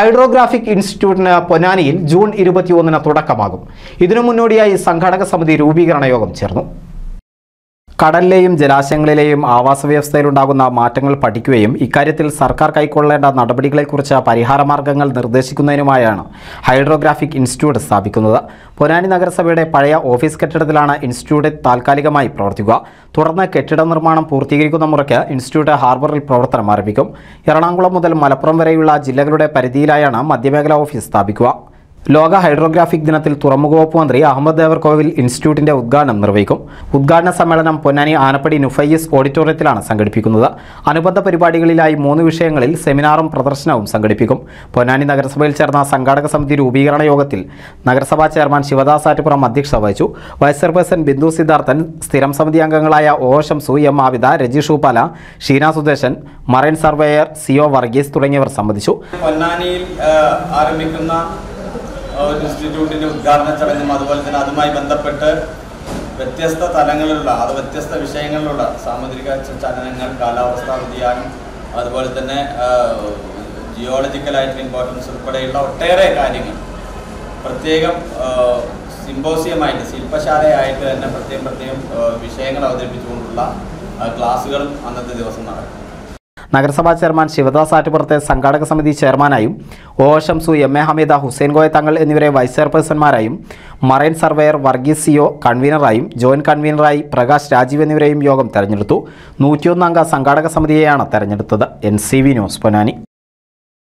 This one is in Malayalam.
ഹൈഡ്രോഗ്രാഫിക് ഇൻസ്റ്റിറ്റ്യൂട്ടിന് പൊന്നാനിയിൽ ജൂൺ ഇരുപത്തിയൊന്നിന് തുടക്കമാകും ഇതിനു മുന്നോടിയായി സംഘാടക സമിതി രൂപീകരണ യോഗം ചേർന്നു കടലിലെയും ജലാശയങ്ങളിലെയും ആവാസ വ്യവസ്ഥയിലുണ്ടാകുന്ന മാറ്റങ്ങൾ പഠിക്കുകയും ഇക്കാര്യത്തിൽ സർക്കാർ കൈക്കൊള്ളേണ്ട നടപടികളെക്കുറിച്ച് പരിഹാരമാർഗങ്ങൾ നിർദ്ദേശിക്കുന്നതിനുമായാണ് ഹൈഡ്രോഗ്രാഫിക് ഇൻസ്റ്റിറ്റ്യൂട്ട് സ്ഥാപിക്കുന്നത് പൊന്നാനി നഗരസഭയുടെ പഴയ ഓഫീസ് കെട്ടിടത്തിലാണ് ഇൻസ്റ്റിറ്റ്യൂട്ട് താൽക്കാലികമായി പ്രവർത്തിക്കുക തുടർന്ന് കെട്ടിട നിർമ്മാണം പൂർത്തീകരിക്കുന്ന മുറയ്ക്ക് ഇൻസ്റ്റിറ്റ്യൂട്ട് ഹാർബറിൽ പ്രവർത്തനം ആരംഭിക്കും എറണാകുളം മുതൽ മലപ്പുറം വരെയുള്ള ജില്ലകളുടെ പരിധിയിലായാണ് മധ്യമേഖലാ ഓഫീസ് സ്ഥാപിക്കുക ലോക ഹൈഡ്രോഗ്രാഫിക് ദിനത്തിൽ തുറമുഖ വകുപ്പ് മന്ത്രി അഹമ്മദ് ദേവർകോവിൽ ഇൻസ്റ്റിറ്റ്യൂട്ടിന്റെ ഉദ്ഘാടനം നിർവഹിക്കും ഉദ്ഘാടന സമ്മേളനം പൊന്നാനി ആനപ്പടി നുഫൈസ് ഓഡിറ്റോറിയത്തിലാണ് സംഘടിപ്പിക്കുന്നത് അനുബന്ധ പരിപാടികളിലായി മൂന്ന് വിഷയങ്ങളിൽ സെമിനാറും പ്രദർശനവും സംഘടിപ്പിക്കും പൊന്നാനി നഗരസഭയിൽ ചേർന്ന സംഘാടക സമിതി രൂപീകരണ യോഗത്തിൽ നഗരസഭാ ചെയർമാൻ ശിവദാസ് ആറ്റുപുറം അധ്യക്ഷത വഹിച്ചു വൈസ് ചെയർപേഴ്സൺ ബിന്ദു സിദ്ധാർത്ഥൻ സ്ഥിരം സമിതി അംഗങ്ങളായ O Shamsu M Avida Rajeesh Ooppala Sheena Sudeshan marine surveyor C O Varghese തുടങ്ങിയവർ സംബന്ധിച്ചു പൊന്നാനിയിൽ ആ, ആരംഭിക്കുന്ന ആ, ഒരു ഇൻസ്റ്റിറ്റ്യൂട്ടിന്റെ ഉദ്ഘാടന ചടങ്ങും അതുപോലെ തന്നെ അതുമായി ബന്ധപ്പെട്ട് വ്യത്യസ്ത തലങ്ങളിലുള്ള അത് വ്യത്യസ്ത വിഷയങ്ങളിലുള്ള സാമുദ്രിക ച- ചലനങ്ങൾ കാലാവസ്ഥാ വ്യതിയാനം അതുപോലെ തന്നെ ജിയോളജിക്കലായിട്ടുള്ള ഇമ്പോർട്ടൻസ് ഉൾപ്പെടെയുള്ള ഒട്ടേറെ കാര്യങ്ങൾ പ്രത്യേകം സിമ്പോസിയമായിട്ട് ശില്പശാലയായിട്ട് തന്നെ പ്രത്യേകം പ്രത്യേകം ആ, വിഷയങ്ങൾ അവതരിപ്പിച്ചുകൊണ്ടുള്ള ആ, ക്ലാസ്സുകളും അന്നത്തെ ദിവസം നടക്കും നഗരസഭാ ചെയർമാൻ ശിവദാസ് ആറ്റുപുറത്തെ സംഘാടക സമിതി ചെയർമാനായും O Shamsu M A Hameeda Hussain Koya Thangal എന്നിവരെ വൈസ് ചെയർപേഴ്സൺമാരായും മറൈൻ സർവേയർ വർഗീസ് സിഒ കൺവീനറായും ജോയിന്റ് കൺവീനറായി പ്രകാശ് രാജീവ് എന്നിവരെയും യോഗം തെരഞ്ഞെടുത്തു നൂറ്റിയൊന്ന് അംഗ സംഘാടക സമിതിയെയാണ് തെരഞ്ഞെടുത്തത് N C V news Ponnani